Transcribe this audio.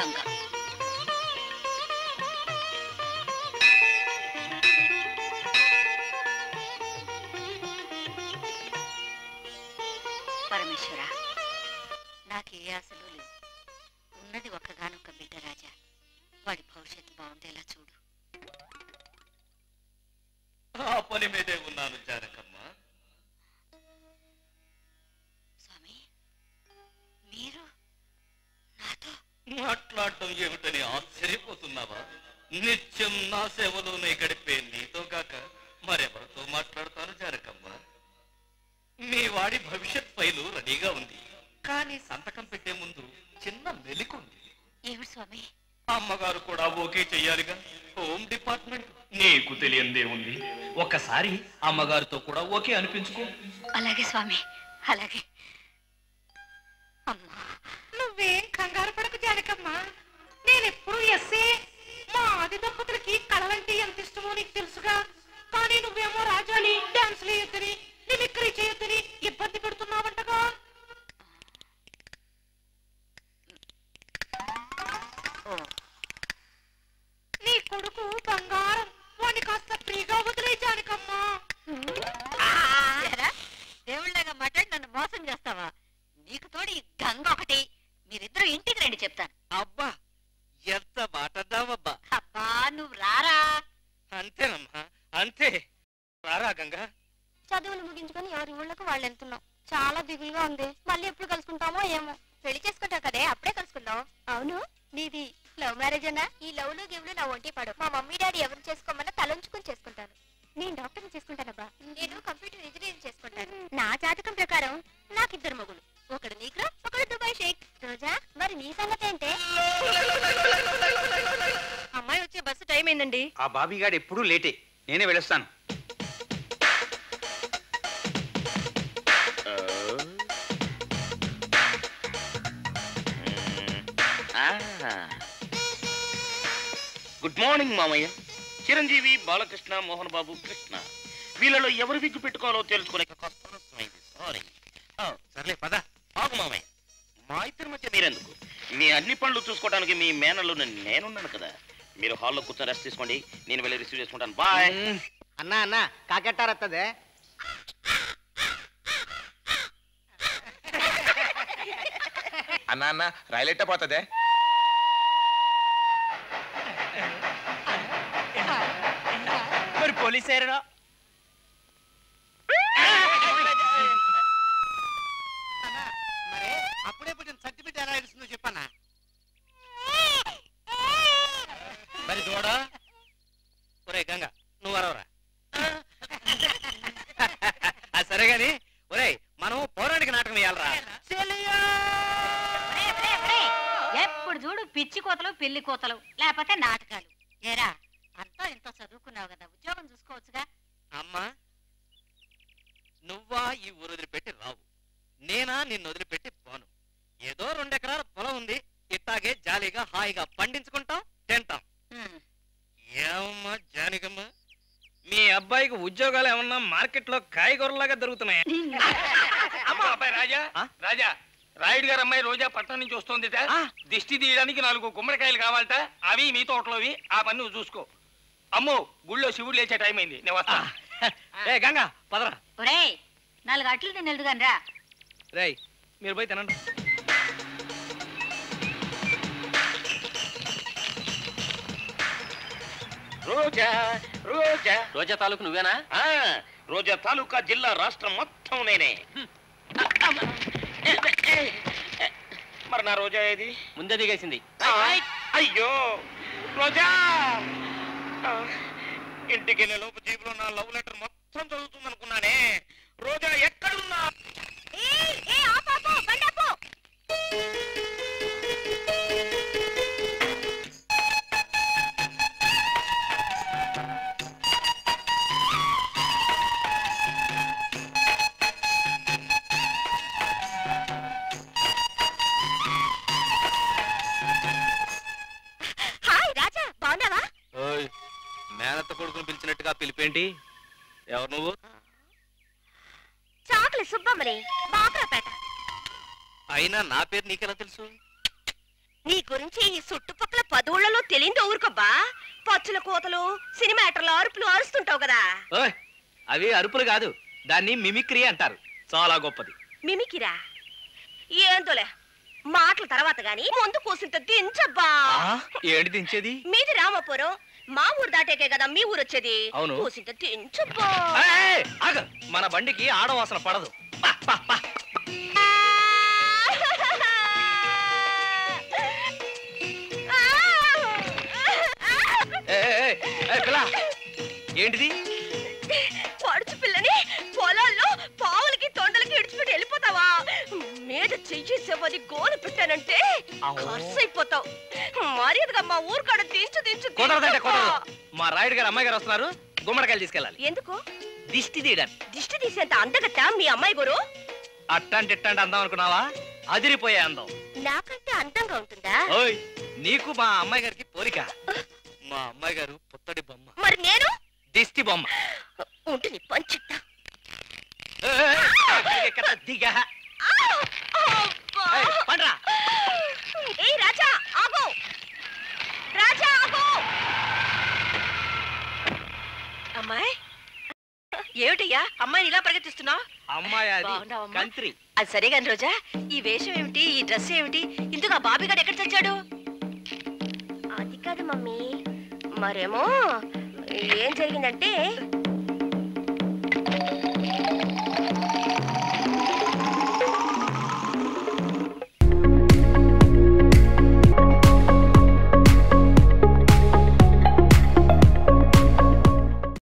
గంగ పరమేశ్వర నాకే ఆశలు లేవు ఉన్నది ఒక్కగానొక్క బిడ్డ రాజా వాడి భవిష్యత్తు బాగుండేలా చూడు ఆ పని మీదే ఉన్నాను జానకమ్మ స్వామి మీరు నాతో మాట్లాడటం ఏమిటని ఆశ్చర్యపోతున్నావా నిత్యం నా సేవలోనే గడిపే నీతో కాక మరెవరితో మాట్లాడతాను జానకమ్మ మీ వాడి భవిష్యత్ ఫైలు రెడీగా ఉంది కానీ సంతకం పెట్టే ముందు చిన్న మెలికుంది ఏమిటి స్వామి అమ్మగారు కూడా ఓకే చెయ్యాలిగా హోమ్ డిపార్ట్మెంట్ నీకు తెలియందే ఉంది ఒకసారి అమ్మగారితో కూడా ఓకే అనిపించుకో అలాగే స్వామి అలాగే అమ్మా నువ్వేం కంగారు పడకు జానకమ్మా నేనెప్పుడు ఎస్సే మా ఆది దంపతులకి కళలంటే ఎంత ఇష్టమో నీకు తెలుసుగా కానీ నువ్వేమో రాజాని డాన్స్ వేయొద్దని మిమిక్రీ చేయొద్దని ఇబ్బంది పెడుతున్నావంటగా ఓ నీ కొడుకు బంగారం వాడిని కాస్త ఫ్రీగా వదిలే జానకమ్మా ఏరా, దేవుళ్ళగా మాట్లాడి నన్ను మోసం చేస్తావా నీకు తోడు ఈ గంగ ఒకటి మీరిద్దరూ ఇంటికి రండి చెప్తాను అబ్బా ఎంత మాటన్నావబ్బా అబ్బా నువ్వు రారా అంతేనమ్మా అంతే రారా గంగా చదువులు ముగించుకొని ఎవరి ఊళ్ళకు వాళ్ళు వెళ్తున్నాం చాలా దిగులుగా ఉంది మళ్ళీ ఎప్పుడు కలుసుకుంటామో ఏమో పెళ్లి చేసుకుంటావు కదే అప్పుడే కలుసుకుందాం అవును నీది లవ్ మ్యారేజ్ అన్నా ఈ లవ్ లు గివ్లు నా ఒంటి పడు మా మమ్మీ డాడీ ఎవరు చేసుకోమన్నా తలంచుకుని చేసుకుంటాను నేను డాక్టర్ చేసుకుంటానబ్బా నేను కంప్యూటర్ ఇంజనీరింగ్ చేసుకుంటాను నా జాతకం ప్రకారం నాకు ఇద్దరు మగులు ఒకడు నీగ్రో ఒకడు దుబాయ్ షేక్ రోజా మరి నీ సంగతి ఏంటే అమ్మాయి వచ్చే బస్సు టైం అయిందండి ఆ బాబీగాడు ఎప్పుడూ లేటే నేనే వెళ్ళొస్తాను గుడ్ మార్నింగ్ మామయ్య చిరంజీవి బాలకృష్ణ మోహన్ బాబు కృష్ణ వీళ్ళలో ఎవరు విగ్గు పెట్టుకోవాలో తెలుసుకోలేక కాస్త ఆలస్యమైంది సారీ సర్లే పద ఆగు మామయ్య మా ఇద్దరి మధ్య మీరెందుకు మీ అన్ని పనులు చూసుకోవడానికి మీ మేనల్లో నేనున్నాను కదా మీరు హాల్లో కూర్చొని రెస్ట్ తీసుకోండి నేను వెళ్ళి రిసీవ్ చేసుకుంటాను బాయ్ ಅಣ್ಣ ಅಣ್ಣ ಕಾಕೆಟ್ಟಾರತ್ತದೆ అన్న అన్న రైలు ఎట్ట పోతుంది మరి పోలీస్ ఏరా మరి అప్పుడే పుట్టిన సర్టిఫికెట్ ఎలా ఇస్తుందో చెప్పన్నా మరి చూడా ఒరే గంగ నువ్వు అరవరా అది సరే గాని ఒరే మనం పౌరాణిక నాటకం వేయాలరా ఒరే, ఒరే, ఒరే, ఎప్పుడు చూడు పిచ్చి కోతలు పెళ్లి కోతలు లేకపోతే నాటకాలు ఏరా అంతా ఇంత చదువుకున్నావు కదా ఉద్యోగం చూసుకోవచ్చుగా అమ్మా నువ్వా ఈ ఊరు వదిలిపెట్టి రావు నేనా నిన్ను వదిలిపెట్టి పోను ఏదో రెండెకరాల పొలం ఉంది ఇట్టాగే జాలీగా హాయిగా పండించుకుంటాం తింటాం హ్మ్. ఏమమ్మా జానికమ్మా మీ అబ్బాయికి ఉద్యోగాలు ఏమన్నా మార్కెట్ లో కాయగూరలాగా దొరుకుతున్నాయా అమ్మా అబ్బాయి రాజా ఆ? రాజా రాయుడు గారు అమ్మాయి రోజా పట్టణం నుంచి వస్తోందిట ఆ. దిష్టి తీయడానికి నాలుగు గుమ్మడికాయలు కావాలట అవి మీ తోటలోవి ఆ పని నువ్వు చూసుకో అమ్మో గుళ్ళో శివుడు లేచే టైం అయింది నేను వస్తా ఏ గంగా పదరా ఒరేయ్ నాలుగు అట్లు నేను ఎదుగాను రా రేయ్ మీరు పోయి తినండి రోజా రోజా రోజా తాలూకు నువ్వేనా ఆ, రోజా తాలూకా జిల్లా రాష్ట్రం మొత్తం నేనే మరి నా రోజా ఏది ముందే దిగేసింది ఆ, అయ్యో రోజా ఆ, ఇంటికి వెళ్ళే లోపు జీబులో నా లవ్ లెటర్ మొత్తం చదువుతుంది అనుకున్నానే రోజా ఎక్కడున్నా హాయ్ రాజా బాగున్నావా ఓయ్ మేనత్త కొడుకుని పిలిచినట్టుగా పిలిపేంటి ఎవరు నువ్వు చాకులి సుబ్బమ్మని బాక్రాపేట అయినా నా పేరు నీకెలా తెలుసు నీ గురించి ఈ చుట్టుపక్కల పదవుళ్లలో తెలియదు ఊరుకోబ్బా పచ్చుల కోతలు సినిమాటర్లు అరుపులు అరుస్తుంటావు కదా ఓయ్ అవి అరుపులు కాదు దాన్ని మిమిక్రీ అంటారు చాలా గొప్పది మిమికిరా ఏందోలే మాటల తర్వాత గాని ముందు కూసింత దించబ్బా ఆ, ఏంటి దించేది మీది రామపురం మా ఊరు దాటేకే కదా మీ ఊరు వచ్చేది అవును. కూసింత దించబ్బా ఏయ్, ఆగు. మన బండికి ఆడవాసన పడదు పా, పా, పా. ఏయ్, ఏయ్, ఏయ్, పిల్ల ఏంటిది పడుచు పిల్లని పొలాల్లో పావులకి తొండలకి ఇడిచిపెట్టి వెళ్ళిపోతావా మీద చెయ్యేసేవని గోలు పెట్టానంటే అవ్వో. ఖర్చు అయిపోతావు మర్యాదగా మా ఊరు కాడ దించు దించు కుదరదంటే దించబ్బా. కుదరదు మా రాయుడు గారు అమ్మాయి గారు వస్తున్నారు గుమ్మడికాయలు తీసుకెళ్ళాలి ఎందుకు దిష్టి తీయడానికి దిష్టి తీసేంత అందగట్ట మీ అమ్మాయి గురు అట్టంటి ఇట్టంటి అందం అనుకున్నావా అదిరిపోయే అందం నాకంటే అందంగా ఉంటుందా ఓయ్ నీకు మా అమ్మాయి గారికి పోలిక మా అమ్మాయి గారు పుత్తడి బొమ్మ మరి నేను దిష్టి బొమ్మ ఉంటుంది పంచిట్ట ఏయ్, అక్కడికి ఎక్కడ దిగా ఏయ్, పండ్రా ఏయ్ రాజా ఆగు రాజా ఆగు అమ్మాయి ఏమిటయ్యా అమ్మాయిని ఇలా ప్రగతిస్తున్నావు అమ్మాయి అది బాగున్నావమ్మా? కంత్రి అది సరే గాని రోజా ఈ వేషం ఏమిటి ఈ డ్రెస్ ఏమిటి ఇందుకు ఆ బాబీ గారు ఎక్కడ చచ్చాడు అది కాదు మమ్మీ మరేమో ఏం జరిగిందంటే